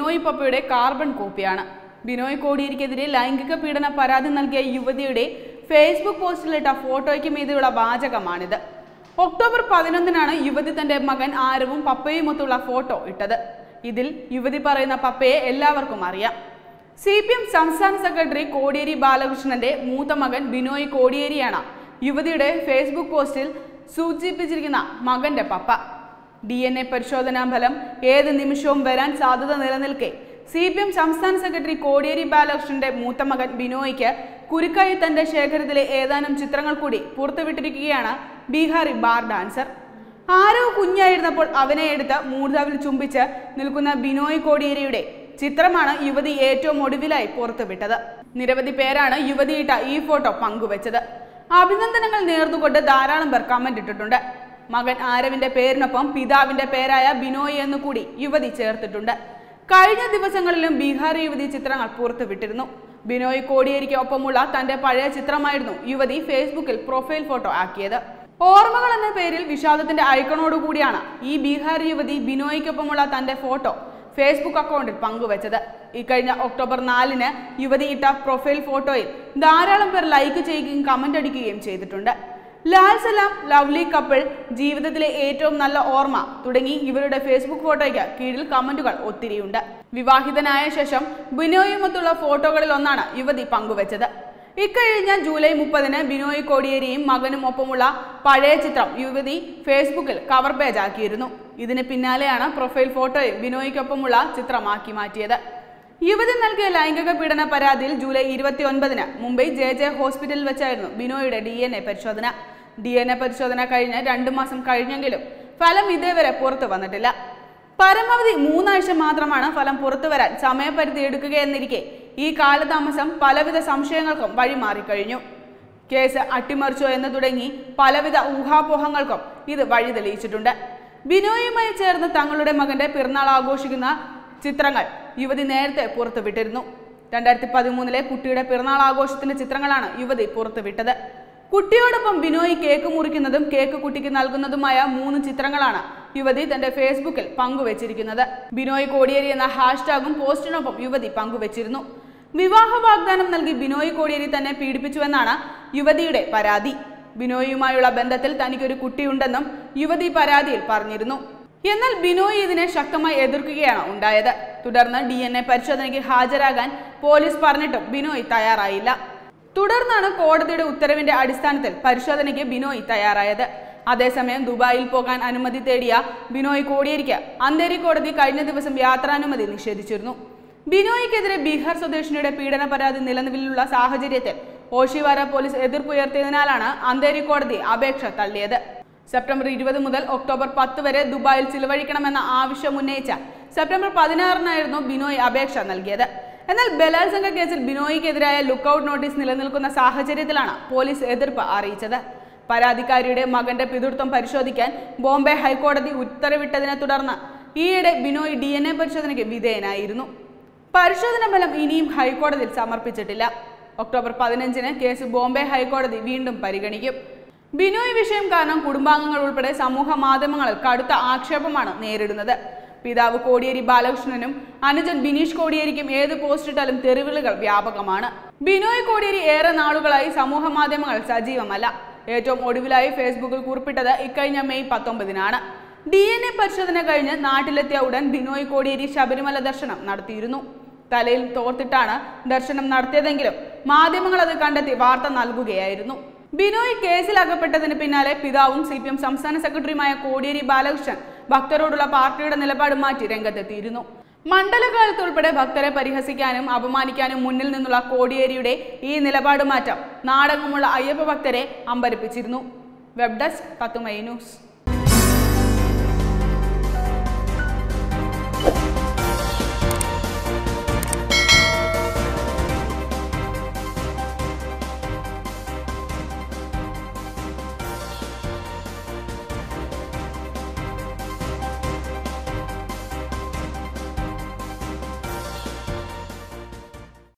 ബിനോയ് പപ്പയുടെ കാർബൺ കോപ്പിയാണ് ബിനോയ് കോടിയേരിക്കെതിരെ ലൈംഗിക പീഡന പരാതി നൽകിയ യുവതിയുടെ ഫേസ്ബുക്ക് പോസ്റ്റിലിട്ട ഫോട്ടോയ്ക്ക് മീതെയുള്ള വാചകമാണിത് ഒക്ടോബർ പതിനൊന്നിനാണ് യുവതി തന്റെ മകൻ ആരവും പപ്പയുമൊത്തുള്ള ഫോട്ടോ ഇട്ടത് ഇതിൽ യുവതി പറയുന്ന പപ്പയെ എല്ലാവർക്കും അറിയാം സി പി എം സംസ്ഥാന സെക്രട്ടറി കോടിയേരി ബാലകൃഷ്ണന്റെ മൂത്ത മകൻ ബിനോയ് കോടിയേരിയാണ് യുവതിയുടെ ഫേസ്ബുക്ക് പോസ്റ്റിൽ സൂചിപ്പിച്ചിരിക്കുന്ന മകന്റെ പപ്പ ഡി എൻ എ പരിശോധനാ ഫലം ഏത് നിമിഷവും വരാൻ സാധ്യത നിലനിൽക്കെ സി പി എം സംസ്ഥാന സെക്രട്ടറി കോടിയേരി ബാലകൃഷ്ണന്റെ മൂത്ത മകൻ ബിനോയ്ക്ക് കുരുക്കായി തന്റെ ശേഖരത്തിലെ ഏതാനും ചിത്രങ്ങൾ കൂടി പുറത്തുവിട്ടിരിക്കുകയാണ് ബീഹാറി ബാർ ഡാൻസർ ആരോ കുഞ്ഞായിരുന്നപ്പോൾ അവനെ എടുത്ത് മൂർധാവിൽ ചുംബിച്ച് നിൽക്കുന്ന ബിനോയ് കോടിയേരിയുടെ ചിത്രമാണ് യുവതി ഏറ്റവും ഒടുവിലായി പുറത്തുവിട്ടത് നിരവധി പേരാണ് യുവതിയിട്ട ഈ ഫോട്ടോ പങ്കുവച്ചത് അഭിനന്ദനങ്ങൾ നേർന്നുകൊണ്ട് ധാരാളം പേർ കമന്റ് ഇട്ടിട്ടുണ്ട് മകൻ ആരവിന്റെ പേരിനൊപ്പം പിതാവിന്റെ പേരായ ബിനോയ് എന്ന് കൂടി യുവതി ചേർത്തിട്ടുണ്ട് കഴിഞ്ഞ ദിവസങ്ങളിലും ബീഹാർ യുവതി ചിത്രങ്ങൾ പുറത്തുവിട്ടിരുന്നു ബിനോയ് കോടിയേരിക്ക് ഒപ്പമുള്ള തന്റെ പഴയ ചിത്രമായിരുന്നു യുവതി ഫേസ്ബുക്കിൽ പ്രൊഫൈൽ ഫോട്ടോ ആക്കിയത് ഓർമ്മകൾ എന്ന പേരിൽ വിഷാദത്തിന്റെ ഐക്കണോട് കൂടിയാണ് ഈ ബീഹാർ യുവതി ബിനോയ്ക്കൊപ്പമുള്ള തന്റെ ഫോട്ടോ ഫേസ്ബുക്ക് അക്കൗണ്ടിൽ പങ്കുവച്ചത് ഇക്കഴിഞ്ഞ ഒക്ടോബർ നാലിന് യുവതി ഇട്ട പ്രൊഫൈൽ ഫോട്ടോയിൽ ധാരാളം പേർ ലൈക്ക് ചെയ്യുകയും കമന്റ് അടിക്കുകയും ചെയ്തിട്ടുണ്ട് ലാൽ സലാം ലവ്ലി കപ്പിൾ ജീവിതത്തിലെ ഏറ്റവും നല്ല ഓർമ്മ തുടങ്ങി ഇവരുടെ ഫേസ്ബുക്ക് ഫോട്ടോയ്ക്ക് കീഴിൽ കമന്റുകൾ ഒത്തിരിയുണ്ട് വിവാഹിതനായ ശേഷം ബിനോയുമൊത്തുള്ള ഫോട്ടോകളിൽ ഒന്നാണ് യുവതി പങ്കുവച്ചത് ഇക്കഴിഞ്ഞ ജൂലൈ മുപ്പതിന് ബിനോയ് കോടിയേരിയും മകനും ഒപ്പമുള്ള പഴയ ചിത്രം യുവതി ഫേസ്ബുക്കിൽ കവർ പേജ് ആക്കിയിരുന്നു ഇതിന് പിന്നാലെയാണ് പ്രൊഫൈൽ ഫോട്ടോയിൽ ബിനോയ്ക്കൊപ്പമുള്ള ചിത്രമാക്കി മാറ്റിയത് യുവതി നൽകിയ ലൈംഗിക പീഡന പരാതിയിൽ ജൂലൈ ഇരുപത്തി ഒൻപതിന് മുംബൈ ജെ ജെ ഹോസ്പിറ്റലിൽ വെച്ചായിരുന്നു ബിനോയുടെ ഡി എൻ എ പരിശോധന ഡി എൻ എ പരിശോധന കഴിഞ്ഞ് രണ്ടു മാസം കഴിഞ്ഞെങ്കിലും ഫലം ഇതേവരെ പുറത്തു വന്നിട്ടില്ല പരമാവധി മൂന്നാഴ്ച മാത്രമാണ് ഫലം പുറത്തു വരാൻ സമയപരിധി എടുക്കുകയെന്നിരിക്കെ ഈ കാലതാമസം പലവിധ സംശയങ്ങൾക്കും വഴിമാറിക്കഴിഞ്ഞു കേസ് അട്ടിമറിച്ചോ എന്ന് തുടങ്ങി പലവിധ ഊഹാപോഹങ്ങൾക്കും ഇത് വഴി തെളിയിച്ചിട്ടുണ്ട് ബിനോയുമായി ചേർന്ന് തങ്ങളുടെ മകന്റെ പിറന്നാൾ ആഘോഷിക്കുന്ന ചിത്രങ്ങൾ യുവതി നേരത്തെ പുറത്തുവിട്ടിരുന്നു രണ്ടായിരത്തി പതിമൂന്നിലെ കുട്ടിയുടെ പിറന്നാൾ ആഘോഷത്തിന്റെ ചിത്രങ്ങളാണ് യുവതി പുറത്തുവിട്ടത് കുട്ടിയോടൊപ്പം ബിനോയ് കേക്ക് മുറിക്കുന്നതും കേക്ക് കുട്ടിക്ക് നൽകുന്നതുമായ മൂന്ന് ചിത്രങ്ങളാണ് യുവതി തന്റെ ഫേസ്ബുക്കിൽ പങ്കുവച്ചിരിക്കുന്നത് ബിനോയ് കോടിയേരി എന്ന ഹാഷ്ടാഗും പോസ്റ്റിനൊപ്പം യുവതി പങ്കുവച്ചിരുന്നു വിവാഹ വാഗ്ദാനം നൽകി ബിനോയ് കോടിയേരി തന്നെ പീഡിപ്പിച്ചുവെന്നാണ് യുവതിയുടെ പരാതി ബിനോയുമായുള്ള ബന്ധത്തിൽ തനിക്കൊരു കുട്ടിയുണ്ടെന്നും യുവതി പരാതിയിൽ പറഞ്ഞിരുന്നു എന്നാൽ ബിനോയ് ഇതിനെ ശക്തമായി എതിർക്കുകയാണ് ഉണ്ടായത് തുടർന്ന് ഡി എൻ എ പരിശോധനയ്ക്ക് ഹാജരാകാൻ പോലീസ് പറഞ്ഞിട്ടും ബിനോയ് തയ്യാറായില്ല തുടർന്നാണ് കോടതിയുടെ ഉത്തരവിന്റെ അടിസ്ഥാനത്തിൽ പരിശോധനയ്ക്ക് ബിനോയ് തയ്യാറായത് അതേസമയം ദുബായിൽ പോകാൻ അനുമതി തേടിയ ബിനോയ് കോടിയേരിക്ക് അന്തേരി കോടതി കഴിഞ്ഞ ദിവസം യാത്രാനുമതി നിഷേധിച്ചിരുന്നു ബിനോയ്ക്കെതിരെ ബീഹാർ സ്വദേശിനിയുടെ പീഡന പരാതി നിലവിലുള്ള സാഹചര്യത്തിൽ ഓഷിവാര പോലീസ് എതിർപ്പുയർത്തിയതിനാലാണ് അന്തേരി കോടതി അപേക്ഷ തള്ളിയത് സെപ്റ്റംബർ ഇരുപത് മുതൽ ഒക്ടോബർ പത്ത് വരെ ദുബായിൽ ചിലവഴിക്കണമെന്ന ആവശ്യം ഉന്നയിച്ച സെപ്റ്റംബർ പതിനാറിനായിരുന്നു ബിനോയ് അപേക്ഷ നൽകിയത് എന്നാൽ ബലാത്സംഗ കേസിൽ ബിനോയിക്കെതിരായ ലുക്കൌട്ട് നോട്ടീസ് നിലനിൽക്കുന്ന സാഹചര്യത്തിലാണ് പോലീസ് എതിർപ്പ് അറിയിച്ചത് പരാതിക്കാരിയുടെ മകന്റെ പിതൃത്വം പരിശോധിക്കാൻ ബോംബെ ഹൈക്കോടതി ഉത്തരവിട്ടതിനെ തുടർന്ന് ഈയിടെ ബിനോയ് ഡി എൻ എ പരിശോധനയ്ക്ക് വിധേയനായിരുന്നു പരിശോധന ഫലം ഇനിയും ഹൈക്കോടതിയിൽ സമർപ്പിച്ചിട്ടില്ല ഒക്ടോബർ പതിനഞ്ചിന് കേസ് ബോംബെ ഹൈക്കോടതി വീണ്ടും പരിഗണിക്കും ബിനോയ് വിഷയം കാരണം കുടുംബാംഗങ്ങൾ ഉൾപ്പെടെ സമൂഹ മാധ്യമങ്ങളിൽ കടുത്ത ആക്ഷേപമാണ് നേരിടുന്നത് പിതാവ് കോടിയേരി ബാലകൃഷ്ണനും അനുജൻ ബിനീഷ് കോടിയേരിക്കും ഏത് പോസ്റ്റിട്ടാലും തെറിവിളികൾ വ്യാപകമാണ് ബിനോയ് കോടിയേരി ഏറെ നാളുകളായി സമൂഹ മാധ്യമങ്ങൾ സജീവമല്ല ഏറ്റവും ഒടുവിലായി ഫേസ്ബുക്കിൽ കുറിപ്പിട്ടത് ഇക്കഴിഞ്ഞ മെയ് പത്തൊമ്പതിനാണ് ഡി എൻ എ പരിശോധന കഴിഞ്ഞ് നാട്ടിലെത്തിയ ഉടൻ ബിനോയ് കോടിയേരി ശബരിമല ദർശനം നടത്തിയിരുന്നു തലയിൽ തോർത്തിട്ടാണ് ദർശനം നടത്തിയതെങ്കിലും മാധ്യമങ്ങൾ അത് കണ്ടെത്തി വാർത്ത നൽകുകയായിരുന്നു ബിനോയ് കേസിൽ അകപ്പെട്ടതിന് പിന്നാലെ പിതാവും സി പി എം സംസ്ഥാന സെക്രട്ടറിയുമായ കോടിയേരി ബാലകൃഷ്ണൻ ഭക്തരോടുള്ള പാർട്ടിയുടെ നിലപാട് മാറ്റി രംഗത്തെത്തിയിരുന്നു മണ്ഡലകാലത്ത് ഉൾപ്പെടെ ഭക്തരെ പരിഹസിക്കാനും അപമാനിക്കാനും മുന്നിൽ നിന്നുള്ള കോടിയേരിയുടെ ഈ നിലപാട് മാറ്റം നാടകമുള്ള അയ്യപ്പ ഭക്തരെ അമ്പരപ്പിച്ചിരുന്നു വെബ് ഡെസ്ക് തത്തുമൈ ന്യൂസ്